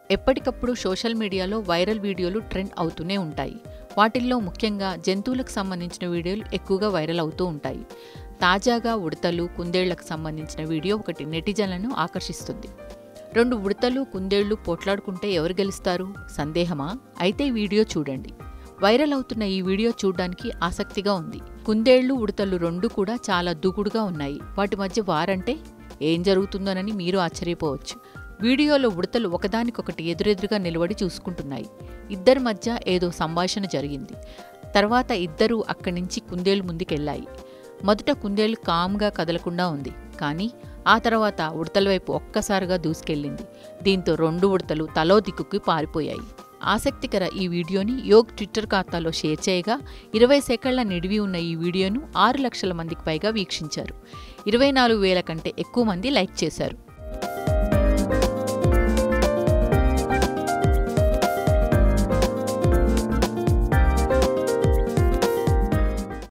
ఎప్పటికప్పుడు సోషల్ మీడియాలో వైరల్ వీడియోలు ట్రెండ్ అవుతూనే ఉంటాయి వాటిల్లో ముఖ్యంగా జంతువులకు సంబంధించిన వీడియోలు ఎక్కువగా వైరల్ అవుతూ ఉంటాయి తాజాగా ఉడతలు కుందేళ్లకు సంబంధించిన వీడియో ఒకటి నెటిజన్లను ఆకర్షిస్తుంది రెండు ఉడతలు కుందేళ్లు పోట్లాడుకుంటే ఎవరు గెలుస్తారు సందేహమా అయితే ఈ వీడియో చూడండి వైరల్ అవుతున్న ఈ వీడియో చూడడానికి ఆసక్తిగా ఉంది కుందేళ్లు ఉడతలు రెండు కూడా చాలా దూకుడుగా ఉన్నాయి వాటి మధ్య వారంటే ఏం జరుగుతుందోనని మీరు ఆశ్చర్యపోవచ్చు వీడియోలో ఉడతలు ఒకదానికొకటి ఎదురెదురుగా నిలబడి చూసుకుంటున్నాయి ఇద్దరి మధ్య ఏదో సంభాషణ జరిగింది తర్వాత ఇద్దరూ అక్కడి నుంచి కుందేలు ముందుకెళ్లాయి మొదట కుందేలు కామ్గా కదలకుండా ఉంది కానీ ఆ తర్వాత ఉడతల వైపు ఒక్కసారిగా దూసుకెళ్ళింది దీంతో రెండు ఉడతలు తలో దిక్కుకి పారిపోయాయి ఆసక్తికర ఈ వీడియోని యోగ్ ట్విట్టర్ ఖాతాలో షేర్ చేయగా ఇరవై సెకండ్ల నిడివి ఉన్న ఈ వీడియోను ఆరు లక్షల మందికి పైగా వీక్షించారు ఇరవై నాలుగు వేల కంటే ఎక్కువ మంది లైక్ చేశారు